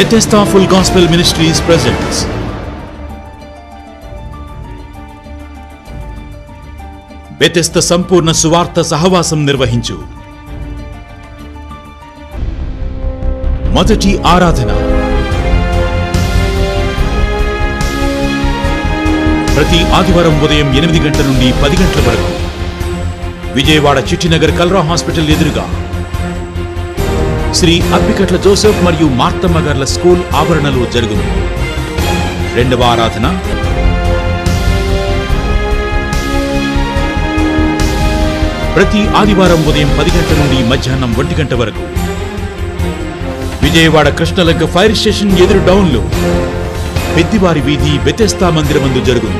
Bethesda Full Gospel Ministries presents Bethesda సంపూర్ణ సువార్త సహవాసం నిర్వహించు మొదటి ఆరాధన ప్రతి ఆదివారం ఉదయం ఎనిమిది గంటల నుండి పది గంటల వరకు విజయవాడ చిట్టినగర్ కల్రా హాస్పిటల్ ఎదురుగా శ్రీ అప్పికట్ల జోసెఫ్ మరియు మార్తమ్మ గార్ల స్కూల్ ఆవరణలో జరుగును రెండవ ఆరాధన ప్రతి ఆదివారం ఉదయం పది గంటల నుండి మధ్యాహ్నం ఒంటి గంట వరకు విజయవాడ కృష్ణలంక ఫైర్ స్టేషన్ ఎదురు డౌన్లో పెద్దివారి వీధి బెతెస్తా మందిరమందు జరుగును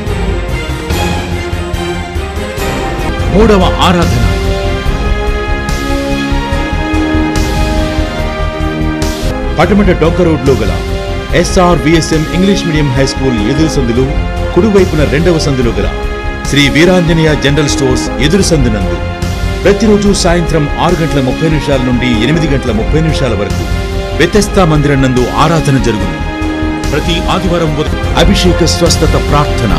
మూడవ ఆరాధన పటమట డొంక రోడ్లో గల SR VSM English medium high school ఎదురు సందులు కుడివైపున రెండవ సందులో గల శ్రీ వీరాంజనేయ జనరల్ స్టోర్స్ ఎదురు సందునందు ప్రతిరోజు సాయంత్రం ఆరు గంటల ముప్పై నిమిషాల నుండి ఎనిమిది గంటల ముప్పై నిమిషాల వరకు వ్యతస్థా మందిరం నందు ఆరాధన జరుగును ప్రతి ఆదివారం ఉదయం అభిషేక స్వస్థత ప్రార్థన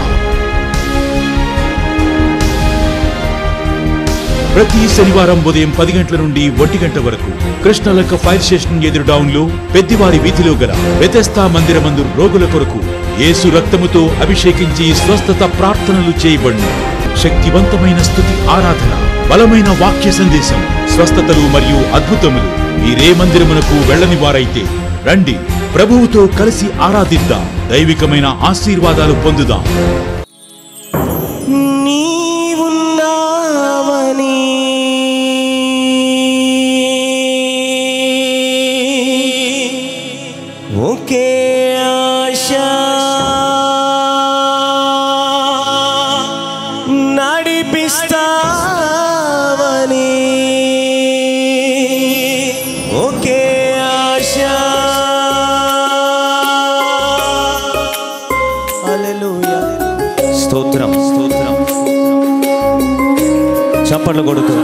ప్రతి శనివారం ఉదయం పది గంటల నుండి ఒంటి గంట వరకు కృష్ణలంక ఫైర్ స్టేషన్ ఎదురు డౌన్ లో పెద్దివారి వీధిలో గల వ్యతస్థా మందిరమందు రోగుల కొరకు యేసు రక్తముతో అభిషేకించి స్వస్థత ప్రార్థనలు చేయబడును శక్తివంతమైన స్థుతి ఆరాధన బలమైన వాక్య సందేశం స్వస్థతలు మరియు అద్భుతములు మీరే మందిరమునకు వెళ్ళని వారైతే రండి ప్రభువుతో కలిసి ఆరాధిద్దాం దైవికమైన ఆశీర్వాదాలు పొందుదాం నీవున్నావని ఒకే ఆశ నడిపిస్తావని ఒకే ఆశ హల్లెలూయా స్తోత్రం స్తోత్రం చప్పట్లు కొడుతూ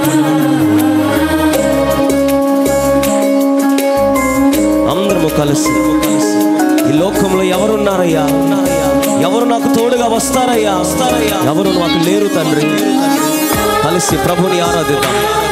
అందరము కలిసి ఈ లోకంలో ఎవరున్నారయ్యా ఎవరు నాకు తోడుగా వస్తారయ్యా వస్తారయ్యా ఎవరు నాకు లేరు తండ్రి కలిసి ప్రభుని ఆరాధిద్దాం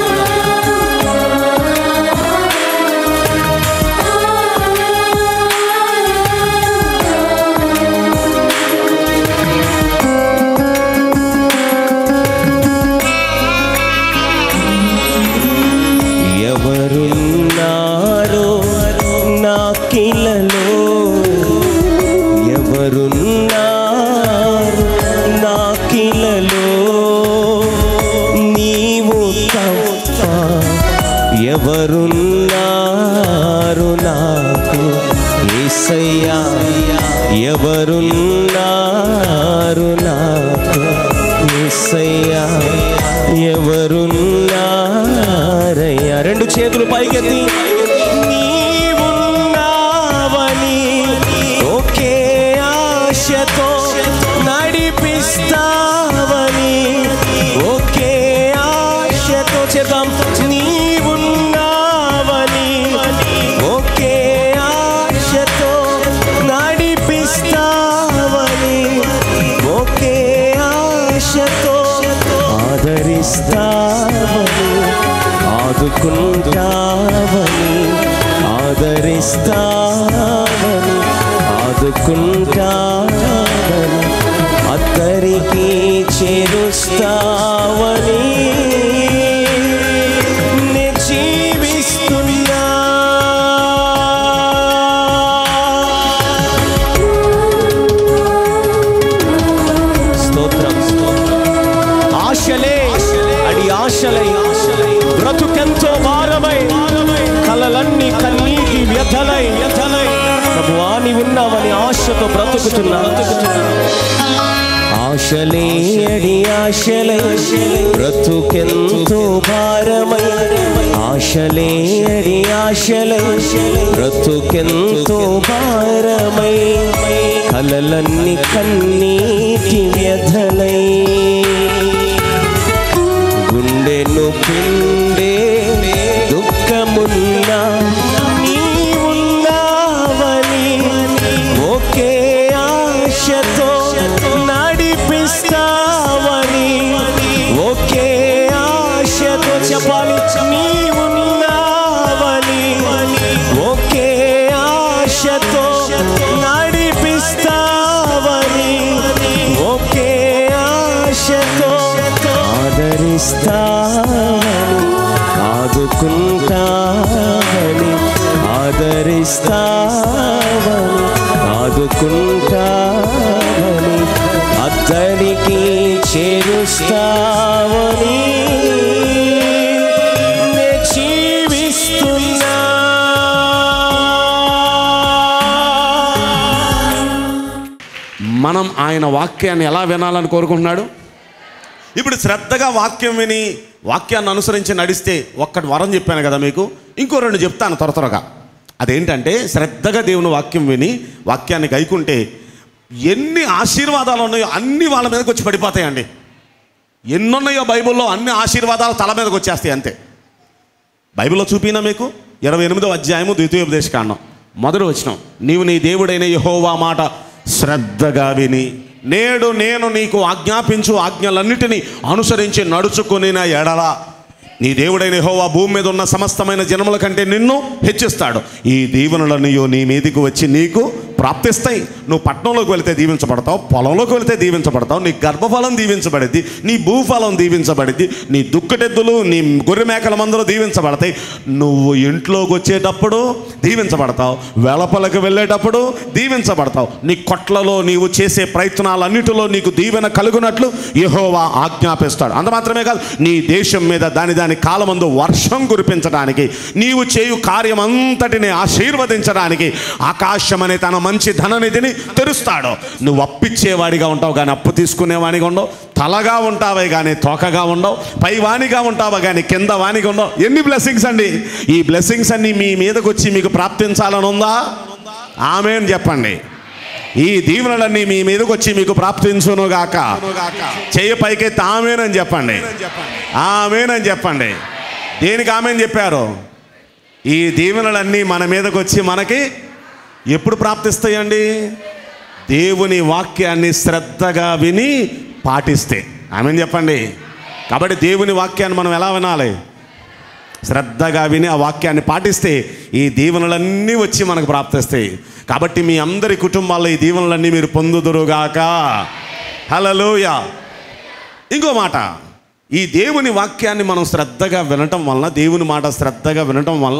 ఎవరున్నారో నా కిలలో ఎవరున్నారు నా కిలలో నీవు తప్ప ఎవరున్నారు నాకు ఏసయ్యా ఎవరున్నారు నాకు ఏసయ్యా ఎవరున్నారయ్యా రెండు చేతులు పైకెత్తి నీవున్నావని ఒకే ఆశతో నడిపిస్తావని ఒకే ఆశతో చేద్దాం నీవున్నావని ఒకే ఆశతో నడిపిస్తావని ఒకే ఆశతో ఆదరిస్తావని ఆదుకుంటావని ఆదరిస్తావని ఆదుకుంటావని అద్దరికి చేరుస్తావని నే జీవిస్తున్నా స్తోత్రం ఆశలే అడి ఆశలై బ్రతుకెంతో భారమై కలలన్నీ కన్నీటి వ్యధలై వ్యధలై ప్రభువా నీ ఉన్నావని ఆశతో బ్రతుకుతున్నా ఆశలే అడి ఆశలై బ్రతుకెంతో భారమై ఆశలే అడి ఆశలై బ్రతుకెంతో భారమై కలలన్నీ కన్నీటి వ్యధలై గుండెను పిండే దుఃఖమున్నా నీవున్నావని చేరుస్తావని ఆదుకుంటావని ఆదరిస్తావని ఆదుకుంటావని అద్దరికి చేరుస్తావని నే జీవిస్తున్నా మనం ఆయన వాక్యాన్ని ఎలా వినాలని కోరుకుంటున్నాడు ఇప్పుడు శ్రద్ధగా వాక్యం విని వాక్యాన్ని అనుసరించి నడిస్తే ఒక్కటి వరం చెప్పాను కదా మీకు ఇంకో రెండు చెప్తాను త్వర త్వరగా అదేంటంటే శ్రద్ధగా దేవుని వాక్యం విని వాక్యాన్ని గైకుంటే ఎన్ని ఆశీర్వాదాలు ఉన్నాయో అన్ని వాళ్ళ మీదకి వచ్చి పడిపోతాయండి ఎన్నున్నాయో బైబిల్లో అన్ని ఆశీర్వాదాలు తల మీదకి వచ్చేస్తాయి అంతే బైబిల్లో చూపినా మీకు ఇరవై ఎనిమిదో అధ్యాయము ద్వితీయోపదేశ కాండం మొదటి వచ్చినాం నీవు నీ దేవుడైన యహోవా మాట శ్రద్ధగా విని నేడు నేను నీకు ఆజ్ఞాపించు ఆజ్ఞలన్నిటినీ అనుసరించి నడుచుకుని ఎడల నీ దేవుడైన యెహోవా భూమి మీద ఉన్న సమస్తమైన జనముల కంటే నిన్ను హెచ్చిస్తాడు ఈ దీవెనలన్నయో నీ మీదికి వచ్చి నీకు ప్రాప్తిస్తాయి నువ్వు పట్టణంలోకి వెళితే దీవించబడతావు పొలంలోకి వెళితే దీవించబడతావు నీ గర్భఫలం దీవించబడిద్ది నీ భూఫలం దీవించబడిద్ది నీ దుక్కటెద్దులు నీ గొర్రె మేకల మందులు దీవించబడతాయి నువ్వు ఇంట్లోకి వచ్చేటప్పుడు దీవించబడతావు వెలపలకు వెళ్ళేటప్పుడు దీవించబడతావు నీ కొట్లలో నీవు చేసే ప్రయత్నాలన్నిటిలో నీకు దీవెన కలుగునట్లు యెహోవా ఆజ్ఞాపిస్తాడు అంత మాత్రమే కాదు నీ దేశం మీద దాని దాని కాలమందు వర్షం కురిపించడానికి నీవు చేయు కార్యం అంతటిని ఆశీర్వదించడానికి ఆకాశం అనే తన మంచి ధననిధిని తెరుస్తాడు నువ్వు అప్పిచ్చేవాడిగా ఉంటావు కానీ అప్పు తీసుకునేవాడిగా ఉండవు తలగా ఉంటావే కానీ తోకగా ఉండవు పై వాణిగా ఉంటావా కానీ కింద వాణిగా ఉండవు ఎన్ని బ్లెస్సింగ్స్ అండి ఈ బ్లెస్సింగ్స్ అన్ని మీ మీదకి వచ్చి మీకు ప్రాప్తించాలని ఉందా ఆమె అని చెప్పండి ఈ దీవెనలన్నీ మీ మీదకి వచ్చి మీకు ప్రాప్తించును గాక చెయ్యి పైకెత్తి ఆమెనని చెప్పండి ఆమెనని చెప్పండి దేనికి ఆమెను చెప్పారు ఈ దీవెనలన్నీ మన మీదకి వచ్చి మనకి ఎప్పుడు ప్రాప్తిస్తాయండి దేవుని వాక్యాన్ని శ్రద్ధగా విని పాటిస్తే ఆమెను చెప్పండి కాబట్టి దేవుని వాక్యాన్ని మనం ఎలా వినాలి శ్రద్ధగా విని ఆ వాక్యాన్ని పాటిస్తే ఈ దీవెనలన్నీ వచ్చి మనకు ప్రాప్తిస్తాయి కాబట్టి మీ అందరి కుటుంబాల్లో ఈ దీవెనలన్నీ మీరు పొందుదురుగాక హలలోయ ఇంకో మాట ఈ దేవుని వాక్యాన్ని మనం శ్రద్ధగా వినటం వలన దేవుని మాట శ్రద్ధగా వినటం వలన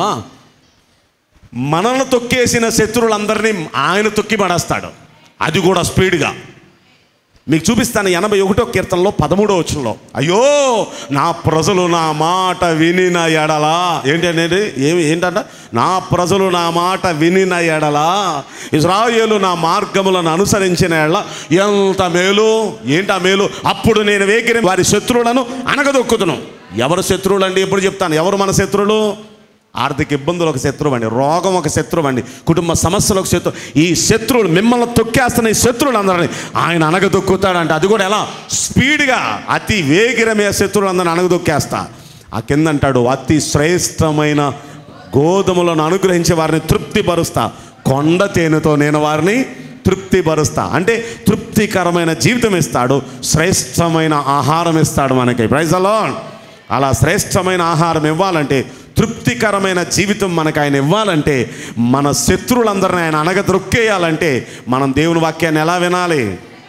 మనల్ని తొక్కేసిన శత్రువులందరినీ ఆయన తొక్కి పడేస్తాడు అది కూడా స్పీడ్గా మీకు చూపిస్తాను ఎనభై ఒకటో కీర్తనలో పదమూడో వచనంలో అయ్యో నా ప్రజలు నా మాట వినిన ఎడలా ఏంటి అనేది ఏమి ఏంటంట నా ప్రజలు నా మాట వినిన ఎడలా ఇజ్రాయేలు నా మార్గములను అనుసరించిన ఎడల ఎంత మేలు ఏంటి ఆ మేలు అప్పుడు నేను వేగిన వారి శత్రువులను అనగదొక్కుతును ఎవరు శత్రువులు అండి ఎప్పుడు చెప్తాను ఎవరు మన శత్రువులు ఆర్థిక ఇబ్బందులు ఒక శత్రువు అండి రోగం ఒక శత్రువు అండి కుటుంబ సమస్యలు ఒక శత్రువు ఈ శత్రువులు మిమ్మల్ని తొక్కేస్తున్న ఈ శత్రువులు అందరినీ ఆయన అనగదొక్కుతాడంటే అది కూడా ఎలా స్పీడ్గా అతి వేగిరమే శత్రువులు అందరిని అనగదొక్కేస్తా ఆ కింద అంటాడు అతి శ్రేష్టమైన గోధుమలను అనుగ్రహించే వారిని తృప్తిపరుస్తా కొండ తేనెతో నేను వారిని తృప్తిపరుస్తా అంటే తృప్తికరమైన జీవితం ఇస్తాడు శ్రేష్టమైన ఆహారం ఇస్తాడు మనకి ప్రైజ్ అలాన్ అలా శ్రేష్టమైన ఆహారం ఇవ్వాలంటే తృప్తికరమైన జీవితం మనకు ఆయన ఇవ్వాలంటే మన శత్రువులందరిని ఆయన అనగదొక్కేయాలంటే మనం దేవుని వాక్యాన్ని ఎలా వినాలి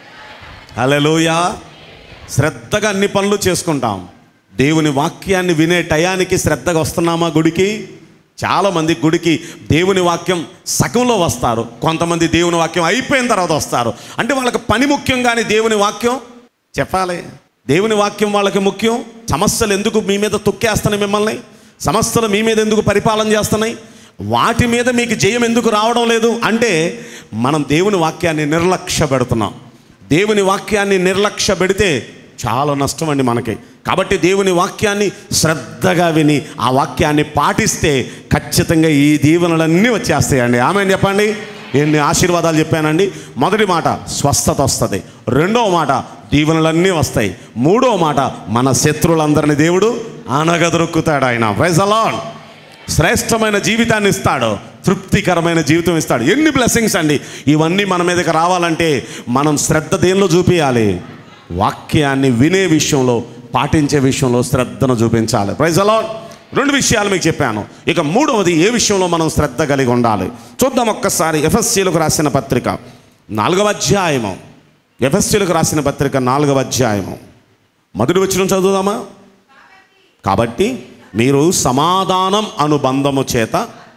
హలోయా శ్రద్ధగా అన్ని పనులు చేసుకుంటాం దేవుని వాక్యాన్ని వినే టయానికి శ్రద్ధగా వస్తున్నామా గుడికి చాలామంది గుడికి దేవుని వాక్యం సగంలో వస్తారు కొంతమంది దేవుని వాక్యం అయిపోయిన తర్వాత వస్తారు అంటే వాళ్ళకి పని ముఖ్యం కానీ దేవుని వాక్యం చెప్పాలి దేవుని వాక్యం వాళ్ళకి ముఖ్యం సమస్యలు ఎందుకు మీ మీద తొక్కేస్తున్నాయి మిమ్మల్ని సమస్యలు మీ మీద ఎందుకు పరిపాలన చేస్తున్నాయి వాటి మీద మీకు జయం ఎందుకు రావడం లేదు అంటే మనం దేవుని వాక్యాన్ని నిర్లక్ష్య పెడుతున్నాం దేవుని వాక్యాన్ని నిర్లక్ష్య పెడితే చాలా నష్టం అండి మనకి కాబట్టి దేవుని వాక్యాన్ని శ్రద్ధగా విని ఆ వాక్యాన్ని పాటిస్తే ఖచ్చితంగా ఈ దీవెనలన్నీ వచ్చేస్తాయండి ఆమె చెప్పండి ఎన్ని ఆశీర్వాదాలు చెప్పానండి మొదటి మాట స్వస్థత వస్తుంది రెండవ మాట దీవెనలన్నీ వస్తాయి మూడవ మాట మన శత్రువులందరినీ దేవుడు అనగదొరుకుతాడు ఆయన ప్రైజ్ అలాన్ శ్రేష్టమైన జీవితాన్ని ఇస్తాడు తృప్తికరమైన జీవితం ఇస్తాడు ఎన్ని బ్లెస్సింగ్స్ అండి ఇవన్నీ మన మీదకి రావాలంటే మనం శ్రద్ధ దేనిలో చూపించాలి వాక్యాన్ని వినే విషయంలో పాటించే విషయంలో శ్రద్ధను చూపించాలి ప్రైజ్ అలా రెండు విషయాలు మీకు చెప్పాను ఇక మూడవది ఏ విషయంలో మనం శ్రద్ధ కలిగి ఉండాలి చూద్దాం ఒక్కసారి ఎఫ్ఎస్సీలకు రాసిన పత్రిక నాలుగవ అధ్యాయము ఎఫ్ఎస్సీలకు రాసిన పత్రిక నాలుగవ అధ్యాయము మొదటి వచ్చిన చదువుదామా కాబట్టి మీరు సమాధానం అనుబంధము చేత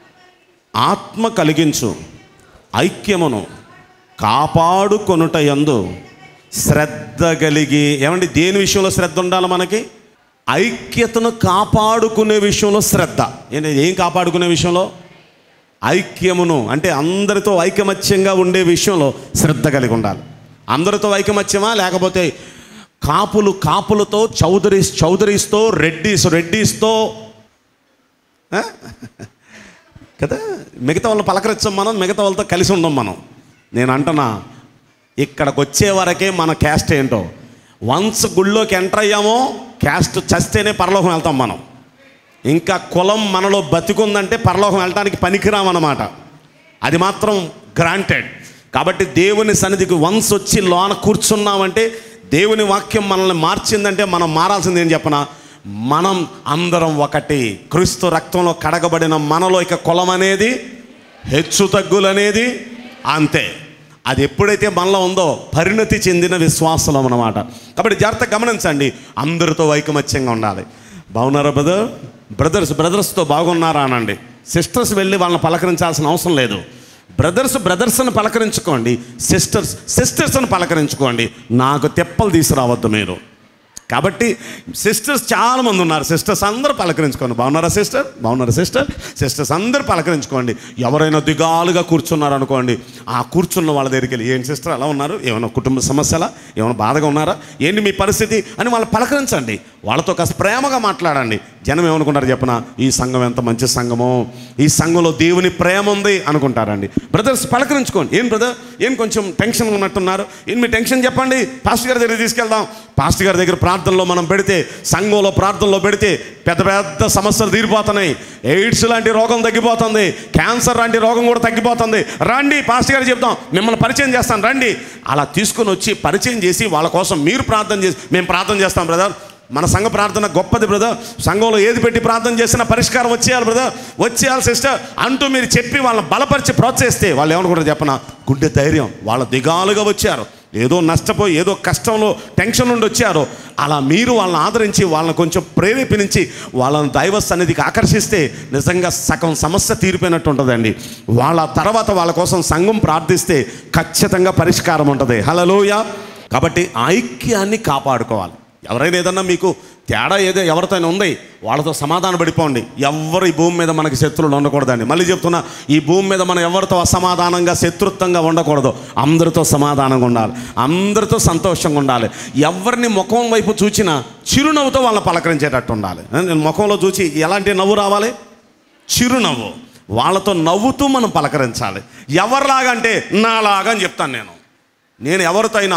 ఆత్మ కలిగించు ఐక్యమును కాపాడుకొనుట యందు శ్రద్ధ కలిగి ఏమండి దేని విషయంలో శ్రద్ధ ఉండాలి మనకి ఐక్యతను కాపాడుకునే విషయంలో శ్రద్ధ ఏంటి ఏం కాపాడుకునే విషయంలో ఐక్యమును అంటే అందరితో ఐకమత్యంగా ఉండే విషయంలో శ్రద్ధ కలిగి ఉండాలి అందరితో ఐకమత్యమా లేకపోతే కాపులు కాపులతో చౌదరీస్ చౌదరీస్తో రెడ్డిస్ రెడ్డిస్తో ఆ? కదా మిగతా వాళ్ళని పలకరించాం మనం మిగతా వాళ్ళతో కలిసి ఉండం మనం నేను అంటున్నా ఇక్కడికి వచ్చే వరకే మన క్యాస్ట్ ఏంటో వన్స్ గుళ్ళోకి ఎంటర్ అయ్యామో క్యాస్ట్ చస్తేనే పరలోకం వెళ్తాం మనం ఇంకా కులం మనలో బతికుందంటే పరలోకం వెళ్ళటానికి పనికిరామన్నమాట అది మాత్రం గ్రాంటెడ్ కాబట్టి దేవుని సన్నిధికి వన్స్ వచ్చి లోన కూర్చున్నామంటే దేవుని వాక్యం మనల్ని మార్చిందంటే మనం మారాల్సింది ఏం చెప్పనా మనం అందరం ఒకటి క్రీస్తు రక్తంలో కడగబడిన మనలో ఇక కులం అనేది హెచ్చు తగ్గులు అనేది అంతే అది ఎప్పుడైతే మనలో ఉందో పరిణతి చెందిన విశ్వాసం అన్నమాట కాబట్టి జాగ్రత్త గమనించండి అందరితో ఐకమత్యంగా ఉండాలి బాగున్నారా బ్రదర్ బ్రదర్స్ బ్రదర్స్తో బాగున్నారా అనండి సిస్టర్స్ వెళ్ళి వాళ్ళని పలకరించాల్సిన అవసరం లేదు బ్రదర్స్ బ్రదర్స్ని పలకరించుకోండి సిస్టర్స్ సిస్టర్స్ని పలకరించుకోండి నాకు తెప్పలు తీసుకురావద్దు మీరు కాబట్టి సిస్టర్స్ చాలా మంది ఉన్నారు సిస్టర్స్ అందరూ పలకరించుకోండి బాగున్నారా సిస్టర్ బాగున్నారా సిస్టర్ సిస్టర్స్ అందరూ పలకరించుకోండి ఎవరైనా దిగాలుగా కూర్చున్నారు అనుకోండి ఆ కూర్చున్న వాళ్ళ దగ్గరికి వెళ్ళి ఏంటి సిస్టర్ అలా ఉన్నారు ఏమైనా కుటుంబ సమస్యలా ఏమైనా బాధగా ఉన్నారా ఏంటి మీ పరిస్థితి అని వాళ్ళు పలకరించండి వాళ్ళతో కాస్త ప్రేమగా మాట్లాడండి జనం ఏమనుకుంటారు చెప్పన ఈ సంఘం ఎంత మంచి సంఘమో ఈ సంఘంలో దేవుని ప్రేమ ఉంది అనుకుంటారండి బ్రదర్స్ పలకరించుకోండి ఏం బ్రదర్ ఏం కొంచెం టెన్షన్ ఉన్నట్టున్నారు ఏం మీ టెన్షన్ చెప్పండి పాస్టర్ గారి దగ్గర తీసుకెళ్దాం పాస్టర్ గారి దగ్గర ప్రార్థనలో మనం పెడితే సంఘంలో ప్రార్థనలో పెడితే పెద్ద పెద్ద సమస్యలు తీరిపోతున్నాయి ఎయిడ్స్ లాంటి రోగం తగ్గిపోతుంది క్యాన్సర్ లాంటి రోగం కూడా తగ్గిపోతుంది రండి పాస్టర్ గారు చెప్తాం మిమ్మల్ని పరిచయం చేస్తాను రండి అలా తీసుకుని వచ్చి పరిచయం చేసి వాళ్ళ కోసం మీరు ప్రార్థన చేసి మేము ప్రార్థన చేస్తాం బ్రదర్ మన సంఘ ప్రార్థన గొప్పది బ్రదర్ సంఘంలో ఏది పెట్టి ప్రార్థన చేసినా పరిష్కారం వచ్చేయాలి బ్రదర్ వచ్చేయాలి సిస్టర్ అంటూ మీరు చెప్పి వాళ్ళని బలపరిచి ప్రోత్సహిస్తే వాళ్ళు ఏమనుకుంటారు చెప్పన గుండె ధైర్యం వాళ్ళ దిగాలుగా వచ్చారు ఏదో నష్టపోయి ఏదో కష్టంలో టెన్షన్ నుండి వచ్చారో అలా మీరు వాళ్ళని ఆదరించి వాళ్ళని కొంచెం ప్రేరేపించి వాళ్ళని దైవ సన్నిధికి ఆకర్షిస్తే నిజంగా సగం సమస్య తీరిపోయినట్టు ఉంటుందండి వాళ్ళ తర్వాత వాళ్ళ కోసం సంఘం ప్రార్థిస్తే ఖచ్చితంగా పరిష్కారం ఉంటుంది హలోయ కాబట్టి ఐక్యాన్ని కాపాడుకోవాలి ఎవరైనా ఏదన్నా మీకు తేడా ఏదో ఎవరితో ఉంది వాళ్ళతో సమాధాన పడిపోండి ఎవరు ఈ భూమి మీద మనకి శత్రువులు ఉండకూడదండి మళ్ళీ చెప్తున్నా ఈ భూమి మీద మనం ఎవరితో అసమాధానంగా శత్రుత్వంగా ఉండకూడదు అందరితో సమాధానంగా ఉండాలి అందరితో సంతోషంగా ఉండాలి ఎవరిని ముఖం వైపు చూచినా చిరునవ్వుతో వాళ్ళని పలకరించేటట్టు ఉండాలి నేను ముఖంలో చూసి ఎలాంటి నవ్వు రావాలి చిరునవ్వు వాళ్ళతో నవ్వుతూ మనం పలకరించాలి ఎవరిలాగంటే నాలాగా అని చెప్తాను నేను నేను ఎవరితో అయినా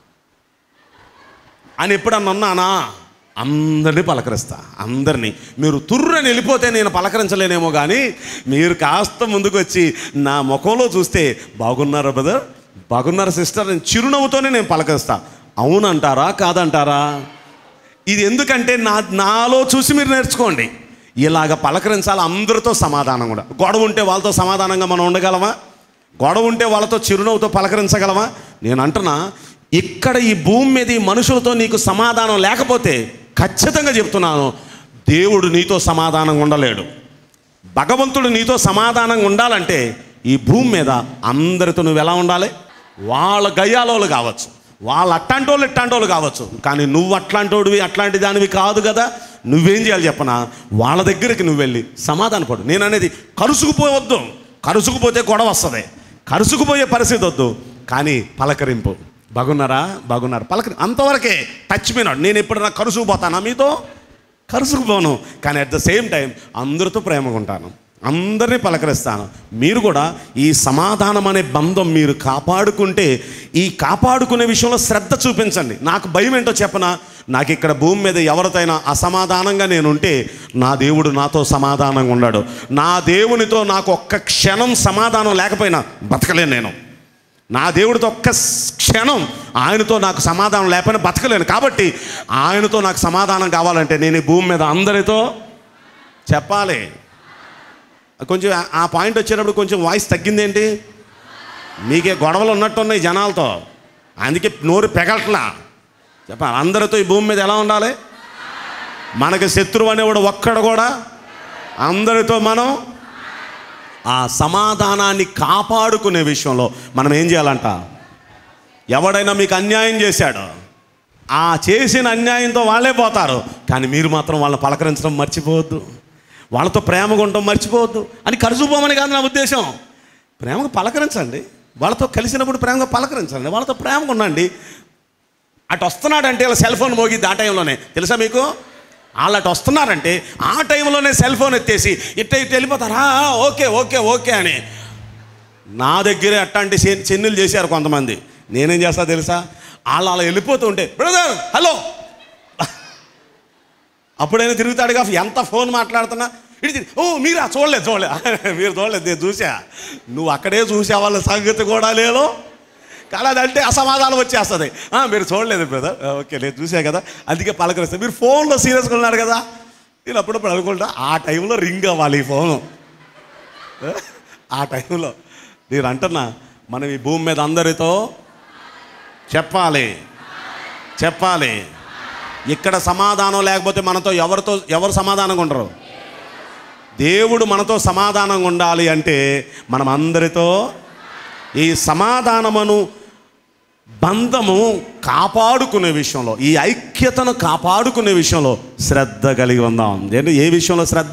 అని ఎప్పుడన్నా ఉన్నానా అందరినీ పలకరిస్తా అందరినీ మీరు తుర్రని వెళ్ళిపోతే నేను పలకరించలేనేమో కానీ మీరు కాస్త ముందుకు వచ్చి నా ముఖంలో చూస్తే బాగున్నారా బ్రదర్ బాగున్నారా సిస్టర్ నేను చిరునవ్వుతోనే నేను పలకరిస్తా అవునంటారా కాదంటారా ఇది ఎందుకంటే నా నాలో చూసి మీరు నేర్చుకోండి ఇలాగ పలకరించాలి అందరితో సమాధానం కూడా గొడవ ఉంటే వాళ్ళతో సమాధానంగా మనం ఉండగలమా గొడవ ఉంటే వాళ్ళతో చిరునవ్వుతో పలకరించగలమా నేను అంటున్నా ఇక్కడ ఈ భూమి మీద ఈ మనుషులతో నీకు సమాధానం లేకపోతే ఖచ్చితంగా చెప్తున్నాను దేవుడు నీతో సమాధానంగా ఉండలేడు భగవంతుడు నీతో సమాధానంగా ఉండాలంటే ఈ భూమి మీద అందరితో నువ్వు ఎలా ఉండాలి వాళ్ళ గయ్యాలోళ్ళు కావచ్చు వాళ్ళ అట్లాంటి వాళ్ళు ఇట్లాంటి వాళ్ళు కావచ్చు కానీ నువ్వు అట్లాంటి వాడివి అట్లాంటి దానివి కాదు కదా నువ్వేం చేయాలి చెప్పనా వాళ్ళ దగ్గరికి నువ్వు వెళ్ళి సమాధానపడు నేను అనేది కరుసుకుపోవద్దు కరుసుకుపోతే గొడవ వస్తుంది కరుసుకుపోయే పరిస్థితి వద్దు కానీ పలకరింపు బాగున్నారా బాగున్నారు పలకరి అంతవరకే టచ్ మీనాడు నేను ఎప్పుడైనా కరుసుకుపోతానా మీతో కరుసుకుపోను కానీ అట్ ద సేమ్ టైం అందరితో ప్రేమగా ఉంటాను అందరినీ పలకరిస్తాను మీరు కూడా ఈ సమాధానం అనే బంధం మీరు కాపాడుకుంటే ఈ కాపాడుకునే విషయంలో శ్రద్ధ చూపించండి నాకు భయం ఏంటో చెప్పనా నాకు ఇక్కడ భూమి మీద ఎవరితోనైనా అసమాధానంగా నేను ఉంటే నా దేవుడు నాతో సమాధానంగా ఉన్నాడు నా దేవునితో నాకు ఒక్క క్షణం సమాధానం లేకపోయినా బతకలేను నేను నా దేవుడితో ఒక్క క్షణం ఆయనతో నాకు సమాధానం లేకపోయినా బతకలేను కాబట్టి ఆయనతో నాకు సమాధానం కావాలంటే నేను ఈ భూమి మీద అందరితో చెప్పాలి కొంచెం ఆ- ఆ పాయింట్ వచ్చేటప్పుడు కొంచెం వాయిస్ తగ్గిందేంటి మీకే గొడవలు ఉన్నట్టున్నాయి జనాలతో అందుకే నోరు పెగట్లా చెప్పాలి అందరితో ఈ భూమి మీద ఎలా ఉండాలి మనకి శత్రువు అనేవాడు ఒక్కడు కూడా అందరితో మనం ఆ సమాధానాన్ని కాపాడుకునే విషయంలో మనం ఏం చేయాలంట ఎవడైనా మీకు అన్యాయం చేశాడో ఆ చేసిన అన్యాయంతో వాళ్ళే పోతారు కానీ మీరు మాత్రం వాళ్ళని పలకరించడం మర్చిపోవద్దు వాళ్ళతో ప్రేమగా ఉండడం మర్చిపోవద్దు అని కరుచుపోమని కాదు నా ఉద్దేశం ప్రేమగా పలకరించండి వాళ్ళతో కలిసినప్పుడు ప్రేమగా పలకరించండి వాళ్ళతో ప్రేమగా ఉండండి అటు వస్తున్నాడంటే ఇలా సెల్ ఫోన్ మోగిద్ది ఆ టైంలోనే తెలుసా మీకు వాళ్ళు అటు వస్తున్నారంటే ఆ టైంలోనే సెల్ ఫోన్ ఎత్తేసి ఇట్ట ఇట్ట వెళ్ళిపోతారా ఓకే ఓకే ఓకే అని నా దగ్గరే అట్లాంటి చె- చెన్నులు చేశారు కొంతమంది నేనేం చేస్తా తెలుసా వాళ్ళు అలా వెళ్ళిపోతూ ఉంటే బ్రదర్ హలో అప్పుడైనా తిరుగుతాడుగా ఎంత ఫోన్ మాట్లాడుతున్నా ఇటు తిరిగి, ఓ మీరా చూడలేదు చూడలేదు మీరు చూడలేదు నేను చూసా నువ్వు అక్కడే చూసే వాళ్ళ సంగతి కూడా లేదు కానీ అదంటే అసమాధానం వచ్చేస్తుంది "ఆ, మీరు చూడలేదు బ్రదర్ ఓకే నేను చూసా కదా అందుకే పలకరిస్తాను మీరు ఫోన్లో సీరియస్గా ఉన్నారు కదా నేను అప్పుడప్పుడు అనుకుంటా ఆ టైంలో రింగ్ అవ్వాలి ఈ ఫోను ఆ టైంలో నేను అంటున్నా మనం ఈ భూమి మీద అందరితో చెప్పాలి చెప్పాలి ఇక్కడ సమాధానం లేకపోతే మనతో ఎవరితో ఎవరు సమాధానంగా ఉండరు దేవుడు మనతో సమాధానంగా ఉండాలి అంటే మనం అందరితో ఈ సమాధానమును బంధము కాపాడుకునే విషయంలో ఈ ఐక్యతను కాపాడుకునే విషయంలో శ్రద్ధ కలిగి ఉందాం ఏంటి ఏ విషయంలో శ్రద్ధ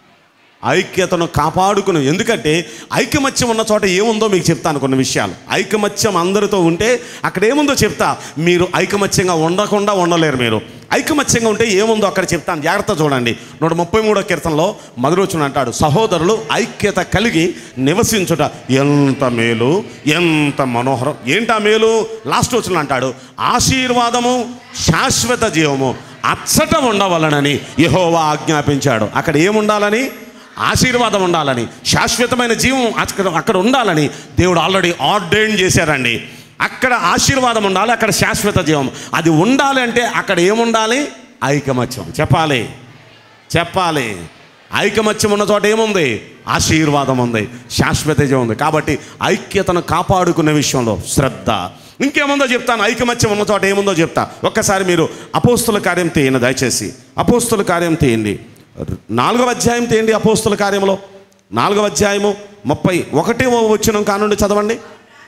ఐక్యతను కాపాడుకుని ఎందుకంటే ఐకమత్యం ఉన్న చోట ఏముందో మీకు చెప్తాను కొన్ని విషయాలు ఐకమత్యం అందరితో ఉంటే అక్కడ ఏముందో చెప్తా మీరు ఐకమత్యంగా ఉండకుండా ఉండలేరు మీరు ఐకమత్యంగా ఉంటే ఏముందో అక్కడ చెప్తాను జాగ్రత్త చూడండి నూట ముప్పై మూడో కీర్తనలో మధురోచుని అంటాడు సహోదరులు ఐక్యత కలిగి నివసించుట ఎంత మేలు ఎంత మనోహరం ఏంటా మేలు లాస్ట్ వచ్చిన అంటాడు ఆశీర్వాదము శాశ్వత జీవము అచ్చట ఉండవలనని యెహోవా ఆజ్ఞాపించాడు అక్కడ ఏముండాలని ఆశీర్వాదం ఉండాలని శాశ్వతమైన జీవం అక్కడ అక్కడ ఉండాలని దేవుడు ఆల్రెడీ ఆర్డైన్ చేశారండి అక్కడ ఆశీర్వాదం ఉండాలి అక్కడ శాశ్వత జీవం అది ఉండాలి అంటే అక్కడ ఏముండాలి ఐకమత్యం చెప్పాలి చెప్పాలి ఐకమత్యం ఉన్న చోట ఏముంది ఆశీర్వాదం ఉంది శాశ్వత జీవం ఉంది కాబట్టి ఐక్యతను కాపాడుకునే విషయంలో శ్రద్ధ ఇంకేముందో చెప్తాను ఐకమత్యం ఉన్న చోట ఏముందో చెప్తా ఒక్కసారి మీరు అపోస్తుల కార్యం తీయండి దయచేసి అపోస్తుల కార్యం తీయండి నాలుగవ అధ్యాయం తీయండి అపోస్తుల కార్యంలో నాలుగవ అధ్యాయము ముప్పై ఒకటి వచ్చిన కానుండి చదవండి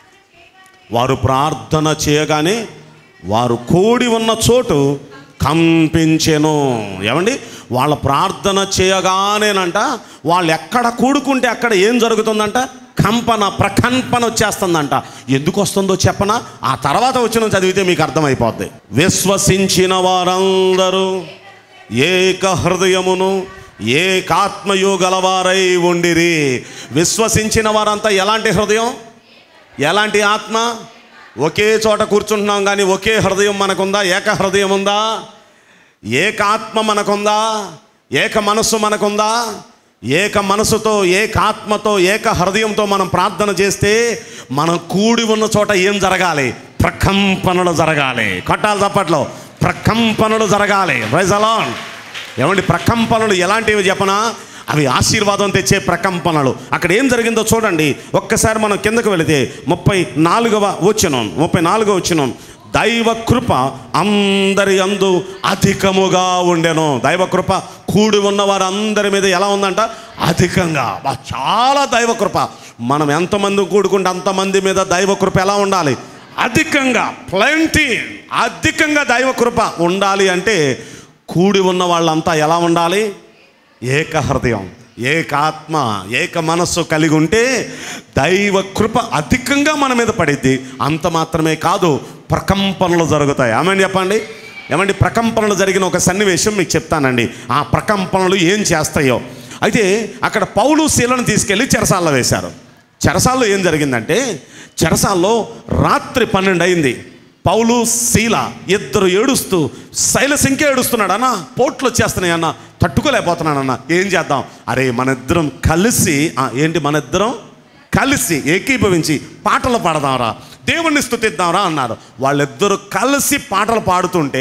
వారు ప్రార్థన చేయగానే వారు కూడి ఉన్న చోటు కంపించెను ఏమండి వాళ్ళ ప్రార్థన చేయగానేనంట వాళ్ళు ఎక్కడ కూడుకుంటే అక్కడ ఏం జరుగుతుందంట కంపన ప్రకంపన వచ్చేస్తుందంట ఎందుకు వస్తుందో చెప్పనా ఆ తర్వాత వచ్చిన చదివితే మీకు అర్థమైపోద్ది విశ్వసించిన వారందరూ ఏక హృదయమును ఏకాత్మయు గలవారై ఉండిరి విశ్వసించిన వారంతా ఎలాంటి హృదయం ఎలాంటి ఆత్మ ఒకే చోట కూర్చుంటున్నాం కానీ ఒకే హృదయం మనకుందా ఏక హృదయం ఉందా ఏక ఆత్మ మనకుందా ఏక మనస్సు మనకుందా ఏక మనసుతో ఏక ఆత్మతో ఏక హృదయంతో మనం ప్రార్థన చేస్తే మనం కూడి ఉన్న చోట ఏం జరగాలి ప్రకంపనలు జరగాలి కొట్టాలి తప్పట్లో ప్రకంపనలు జరగాలి రైజ్ అలాన్ ఏమండి ప్రకంపనలు ఎలాంటివి చెప్పనా అవి ఆశీర్వాదం తెచ్చే ప్రకంపనలు అక్కడ ఏం జరిగిందో చూడండి ఒక్కసారి మనం కిందకు వెళితే ముప్పై నాలుగవ వచ్చినం ముప్పై నాలుగవ వచ్చినం దైవ కృప అందరి అందు అధికముగా ఉండెను దైవ కృప కూడి ఉన్న వారందరి మీద ఎలా ఉందంట అధికంగా బా, చాలా దైవ కృప మనం ఎంతమంది కూడుకుంటే అంతమంది మీద దైవ కృప ఎలా ఉండాలి అధికంగా ప్lenty అధికంగా దైవ కృప ఉండాలి అంటే కూడి ఉన్న వాళ్ళంతా ఎలా ఉండాలి ఏక హృదయం ఏక ఆత్మ ఏక మనస్సు కలిగి ఉంటే దైవ కృప అధికంగా మన మీద పడిద్ది అంత మాత్రమే కాదు ప్రకంపనలు జరుగుతాయి ఆమెను చెప్పండి ఏమండి ప్రకంపనలు జరిగిన ఒక సన్నివేశం మీకు చెప్తానండి ఆ ప్రకంపనలు ఏం చేస్తాయో అయితే అక్కడ పౌలు శీలను తీసుకెళ్ళి చెరసాల్లో వేశారు చెరసాల్లో ఏం జరిగిందంటే చెరసాల్లో రాత్రి పన్నెండు అయింది పౌలు శీల ఇద్దరు ఏడుస్తూ శైలస్ ఇంకే ఏడుస్తున్నాడు అన్న పోట్లు వచ్చేస్తున్నాయి అన్న తట్టుకోలేకపోతున్నాను అన్న ఏం చేద్దాం అరే మన ఇద్దరం కలిసి ఆ, ఏంటి మన ఇద్దరం కలిసి ఏకీభవించి పాటలు పాడదాంరా దేవుణ్ణి స్థుతిద్దాంరా అన్నారు వాళ్ళిద్దరూ కలిసి పాటలు పాడుతుంటే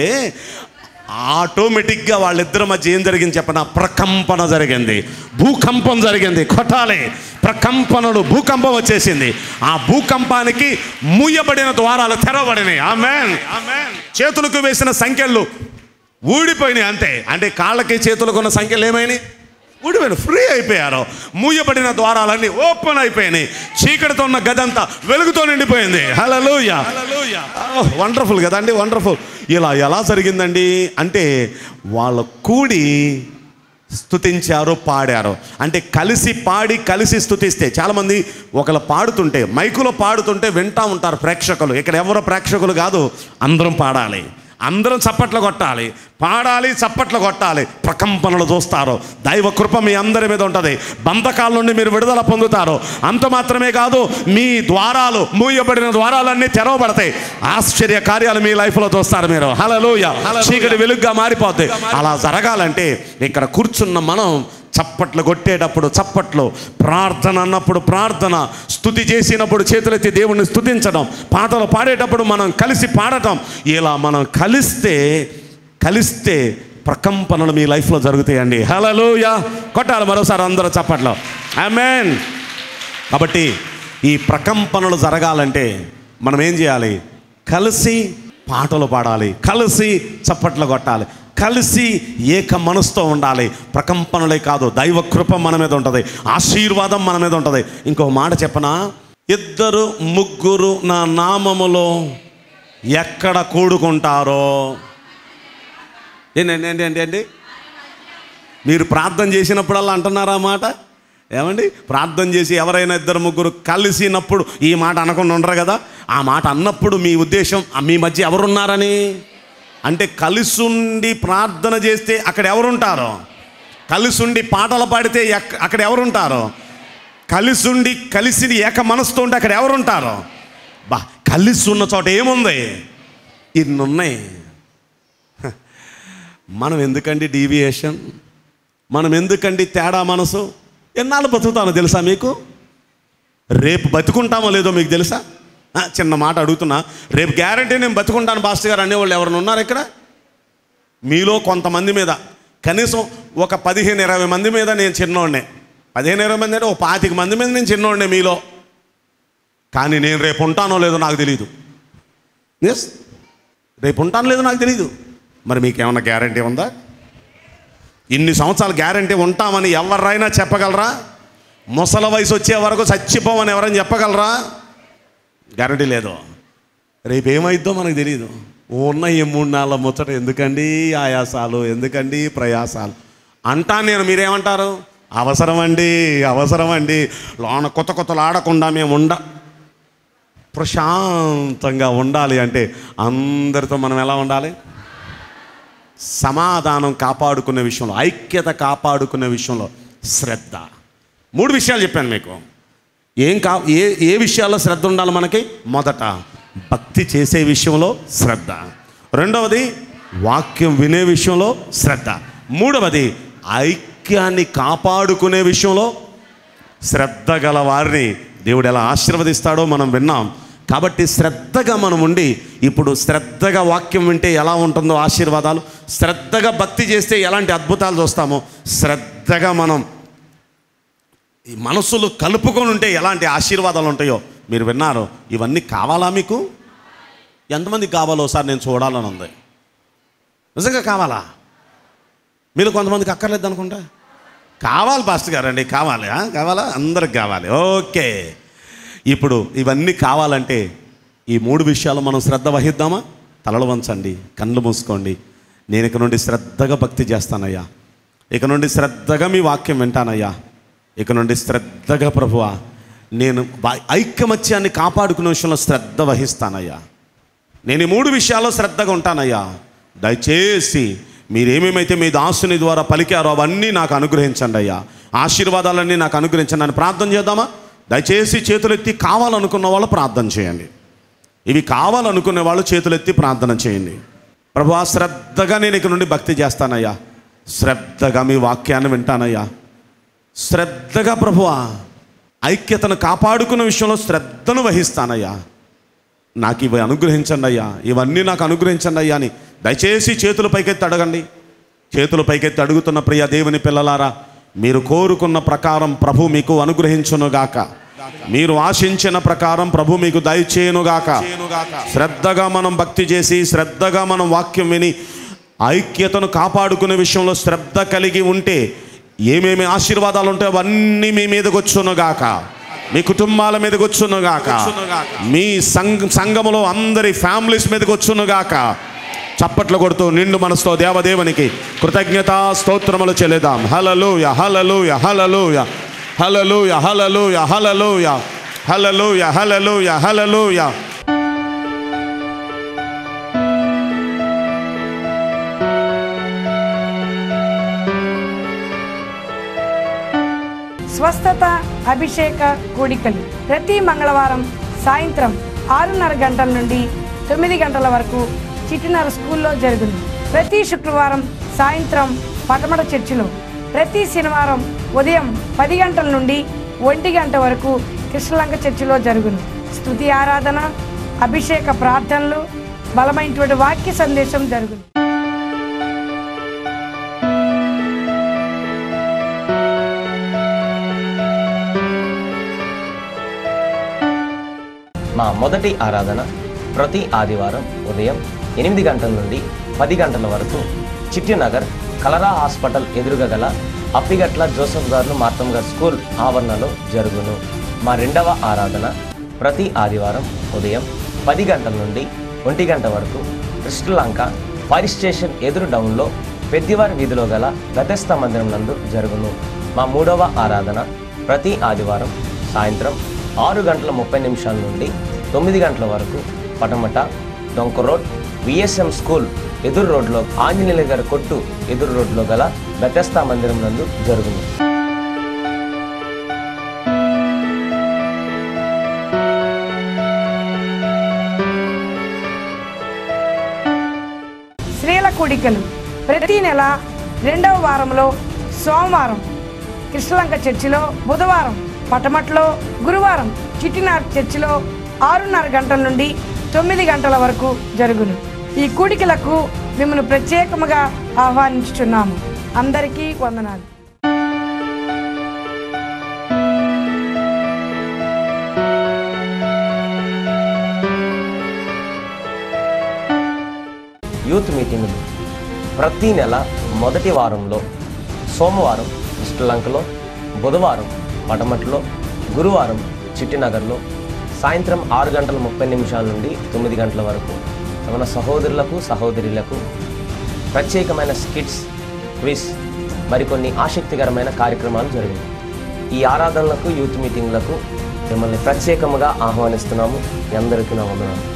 ఆటోమేటిక్గా వాళ్ళిద్దరి మధ్య ఏం జరిగింది చెప్పన ప్రకంపన జరిగింది భూకంపం జరిగింది కొట్టాలి ప్రకంపనలు భూకంపం వచ్చేసింది ఆ భూకంపానికి మూయబడిన ద్వారాలు తెరవబడినాయి ఆమెన్ చేతులకు వేసిన సంఖ్యలు ఊడిపోయినాయి అంతే అంటే కాళ్ళకి చేతులకు ఉన్న సంఖ్యలు ఏమైనాయి ఊడిపోయినాయి ఫ్రీ అయిపోయారు మూయబడిన ద్వారాలన్నీ ఓపెన్ అయిపోయినాయి చీకటితో ఉన్న గదంతా వెలుగుతో నిండిపోయింది హలలోయ వండర్ఫుల్ కదండి వండర్ఫుల్ ఇలా ఎలా జరిగిందండి అంటే వాళ్ళ కూడి స్తుతించారు పాడారు అంటే కలిసి పాడి కలిసి స్తుతిస్తే చాలామంది ఒకళ్ళు పాడుతుంటే మైకులో పాడుతుంటే వింటా ఉంటారు ప్రేక్షకులు ఇక్కడ ఎవరు ప్రేక్షకులు కాదు అందరం పాడాలి అందరం చప్పట్లు కొట్టాలి పాడాలి చప్పట్లు కొట్టాలి ప్రకంపనలు చూస్తారు దైవ కృప మీ అందరి మీద ఉంటుంది బంధకాల నుండి మీరు విడుదల పొందుతారు అంత మాత్రమే కాదు మీ ద్వారాలు మూయబడిన ద్వారాలన్నీ తెరవబడతాయి ఆశ్చర్య కార్యాలు మీ లైఫ్లో చూస్తారు మీరు హలలోయ చీకటి వెలుగ్గా మారిపోద్ది అలా జరగాలంటే ఇక్కడ కూర్చున్న మనం చప్పట్లు కొట్టేటప్పుడు చప్పట్లు ప్రార్థన అన్నప్పుడు ప్రార్థన స్థుతి చేసినప్పుడు చేతులెత్తి దేవుణ్ణి స్థుతించడం పాటలు పాడేటప్పుడు మనం కలిసి పాడటం ఇలా మనం కలిస్తే కలిస్తే ప్రకంపనలు మీ లైఫ్లో జరుగుతాయండి హలలోయ కొట్టాలి మరోసారి అందరూ చప్పట్లో ఆమెన్ కాబట్టి ఈ ప్రకంపనలు జరగాలంటే మనం ఏం చేయాలి కలిసి పాటలు పాడాలి కలిసి చప్పట్లు కొట్టాలి కలిసి ఏక మనసుతో ఉండాలి ప్రకంపనలే కాదు దైవ కృప మన మీద ఉంటుంది ఆశీర్వాదం మన మీద ఉంటుంది ఇంకో మాట చెప్పనా ఇద్దరు ముగ్గురు నా నామములో ఎక్కడ కూడుకుంటారో ఏంటండి ఏంటి ఏంటి ఏంటి మీరు ప్రార్థన చేసినప్పుడల్లా అంటున్నారా ఆ మాట ఏమండి ప్రార్థన చేసి ఎవరైనా ఇద్దరు ముగ్గురు కలిసినప్పుడు ఈ మాట అనకుండా ఉండరు కదా ఆ మాట అన్నప్పుడు మీ ఉద్దేశం ఆ మీ మధ్య ఎవరున్నారని అంటే కలిసుండి ప్రార్థన చేస్తే అక్కడ ఎవరుంటారో కలిసుండి పాటలు పాడితే ఎక్- అక్కడ ఎవరుంటారో కలిసుండి కలిసి ఏక మనసుతో ఉంటే అక్కడ ఎవరుంటారో బా కలిసి ఉన్న చోట ఏముంది ఇన్ని ఉన్నాయి మనం ఎందుకండి డీవియేషన్ మనం ఎందుకండి తేడా మనసు ఎన్నాళ్ళు బతుకుతానో తెలుసా మీకు రేపు బతుకుంటామో లేదో మీకు తెలుసా ఆ, చిన్న మాట అడుగుతున్నా రేపు గ్యారంటీ నేను బతుకుంటాను పాస్టర్ గారు అనేవాళ్ళు ఎవరైనా ఉన్నారు ఇక్కడ మీలో కొంతమంది మీద కనీసం ఒక పదిహేను ఇరవై మంది మీద నేను చిన్నోడినే పదిహేను ఇరవై మంది అంటే ఒక పాతిక మంది మీద నేను చిన్నోడినే మీలో కానీ నేను రేపు ఉంటానో లేదో నాకు తెలియదు ఎస్ రేపు ఉంటానో లేదో నాకు తెలియదు మరి మీకు ఏమన్నా గ్యారంటీ ఉందా ఇన్ని సంవత్సరాలు గ్యారంటీ ఉంటామని ఎవరైనా చెప్పగలరా ముసల వయసు వచ్చే వరకు చచ్చిపోమని ఎవరైనా చెప్పగలరా గ్యారంటీ లేదు రేపు ఏమైద్దో మనకు తెలియదు ఉన్న ఈ మూడు నాళ్ళ ముచ్చట ఎందుకండి ఆయాసాలు ఎందుకండి ప్రయాసాలు అంటా నేను మీరేమంటారు అవసరం అండి అవసరం అండి లోన కొత్త కొత్తలు ఆడకుండా మేము ఉండ ప్రశాంతంగా ఉండాలి అంటే అందరితో మనం ఎలా ఉండాలి సమాధానం కాపాడుకునే విషయంలో ఐక్యత కాపాడుకునే విషయంలో శ్రద్ధ మూడు విషయాలు చెప్పాను మీకు ఏం కా ఏ ఏ విషయాల్లో శ్రద్ధ ఉండాలి మనకి మొదట భక్తి చేసే విషయంలో శ్రద్ధ రెండవది వాక్యం వినే విషయంలో శ్రద్ధ మూడవది ఐక్యాన్ని కాపాడుకునే విషయంలో శ్రద్ధ గల వారిని దేవుడు ఎలా ఆశీర్వదిస్తాడో మనం విన్నాం కాబట్టి శ్రద్ధగా మనం ఉండి ఇప్పుడు శ్రద్ధగా వాక్యం వింటే ఎలా ఉంటుందో ఆశీర్వాదాలు శ్రద్ధగా భక్తి చేస్తే ఎలాంటి అద్భుతాలు చూస్తామో శ్రద్ధగా మనం ఈ మనసులు కలుపుకొని ఉంటే ఎలాంటి ఆశీర్వాదాలు ఉంటాయో మీరు విన్నారు ఇవన్నీ కావాలా మీకు ఎంతమంది కావాలో ఒకసారి నేను చూడాలని ఉంది నిజంగా కావాలా మీరు కొంతమందికి అక్కర్లేదు అనుకుంటా కావాలి పాస్టర్ గారు అండి కావాలి ఆ? కావాలా అందరికి కావాలి ఓకే ఇప్పుడు ఇవన్నీ కావాలంటే ఈ మూడు విషయాలు మనం శ్రద్ధ వహిద్దామా తలలు వంచండి కళ్ళు మూసుకోండి నేను ఇక నుండి శ్రద్ధగా భక్తి చేస్తానయ్యా ఇక నుండి శ్రద్ధగా మీ వాక్యం వింటానయ్యా ఇక నుండి శ్రద్ధగా ప్రభువా నేను వా- ఐకమత్యాన్ని కాపాడుకునే విషయంలో శ్రద్ధ వహిస్తానయ్యా నేను ఈ మూడు విషయాల్లో శ్రద్ధగా ఉంటానయ్యా దయచేసి మీరేమేమైతే మీ దాసుని ద్వారా పలికారో అవన్నీ నాకు అనుగ్రహించండి అయ్యా ఆశీర్వాదాలన్నీ నాకు అనుగ్రహించండి అని ప్రార్థన చేద్దామా దయచేసి చేతులెత్తి కావాలనుకున్న వాళ్ళు ప్రార్థన చేయండి ఇవి కావాలనుకునే వాళ్ళు చేతులెత్తి ప్రార్థన చేయండి ప్రభా శ్రద్ధగా నేను ఇక నుండి భక్తి చేస్తానయ్యా శ్రద్ధగా మీ వాక్యాన్ని వింటానయ్యా శ్రద్ధగా ప్రభువా ఐక్యతను కాపాడుకున్న విషయంలో శ్రద్ధను వహిస్తానయ్యా నాకు ఇవి అనుగ్రహించండి అయ్యా ఇవన్నీ నాకు అనుగ్రహించండి అయ్యా అని దయచేసి చేతులు పైకెత్తి అడగండి చేతులు పైకెత్తి అడుగుతున్న ప్రియ దేవుని పిల్లలారా మీరు కోరుకున్న ప్రకారం ప్రభు మీకు అనుగ్రహించునుగాక మీరు ఆశించిన ప్రకారం ప్రభు మీకు దయచేయునుగాక శ్రద్ధగా మనం భక్తి చేసి శ్రద్ధగా మనం వాక్యం విని ఐక్యతను కాపాడుకునే విషయంలో శ్రద్ధ కలిగి ఉంటే ఏమేమి ఆశీర్వాదాలు ఉంటాయో అవన్నీ మీ మీదకి వచ్చునుగాక మీ కుటుంబాల మీదకి వచ్చునుగాక మీ సంఘ సంఘములో అందరి ఫ్యామిలీస్ మీదకి వచ్చునుగాక చప్పట్లు కొడుతూ నిండు మనసుతో దేవదేవునికి కృతజ్ఞత స్తోత్రములు చెల్లిదాం హలలుయ హలలుయ హలలుయ హలలుయ హలలుయ హలలుయ హలలుయ హలలుయ హలలుయ స్వస్థత అభిషేక కూడికలు ప్రతి మంగళవారం సాయంత్రం ఆరున్నర గంటల నుండి తొమ్మిది గంటల వరకు చిటినర స్కూల్లో జరుగును ప్రతి శుక్రవారం సాయంత్రం పటమట చర్చిలో ప్రతి శనివారం ఉదయం పది గంటల నుండి ఒంటి గంట వరకు కృష్ణలంక చర్చిలో జరుగును స్తుతి ఆరాధన అభిషేక ప్రార్థనలు బలమైనటువంటి వాక్య సందేశం జరుగును మా మొదటి ఆరాధన ప్రతి ఆదివారం ఉదయం ఎనిమిది గంటల నుండి పది గంటల వరకు చిట్టినగర్ కలరా హాస్పిటల్ ఎదురుగా గల అప్పిగట్ల జోసఫ్ గారు మార్తమ్ గారు స్కూల్ ఆవరణలో జరుగును మా రెండవ ఆరాధన ప్రతి ఆదివారం ఉదయం పది గంటల నుండి ఒంటి గంట వరకు కృష్ణలంక ఫైర్ స్టేషన్ ఎదురు డౌన్లో పెద్దివారి వీధిలో గల గతస్థ మందిరం నందు జరుగును మా మూడవ ఆరాధన ప్రతి ఆదివారం సాయంత్రం ఆరు గంటల ముప్పై నిమిషాల నుండి తొమ్మిది గంటల వరకు పటమట డొంక రోడ్ విఎస్ఎం స్కూల్ ఎదురు రోడ్లో ఆంజనేయుల గారి కొట్టు ఎదురు రోడ్లో గల బెతస్తా మందిరం నందు జరుగును స్త్రీల కూడికలు ప్రతి నెల రెండవ వారంలో సోమవారం కృష్ణలంక చర్చిలో బుధవారం పటమట్లో గురువారం చిట్టినార్ చర్చిలో ఆరున్నర గంటల నుండి తొమ్మిది గంటల వరకు జరుగును ఈ కూడికలకు మిమ్మల్ని ప్రత్యేకముగా ఆహ్వానించుచున్నాము అందరికీ వందనాలు యూత్ మీటింగులు ప్రతి నెల మొదటి వారంలో సోమవారం శ్రీలంకలో బుధవారం పటమట్లో గురువారం చిట్టినగర్లో సాయంత్రం ఆరు గంటల ముప్పై నిమిషాల నుండి తొమ్మిది గంటల వరకు మన సహోదరులకు సహోదరులకు ప్రత్యేకమైన స్కిట్స్ క్విజ్ మరికొన్ని ఆసక్తికరమైన కార్యక్రమాలు జరిగాయి ఈ ఆరాధనలకు యూత్ మీటింగ్లకు మిమ్మల్ని ప్రత్యేకముగా ఆహ్వానిస్తున్నాము మీ అందరికీ నా వందనాలు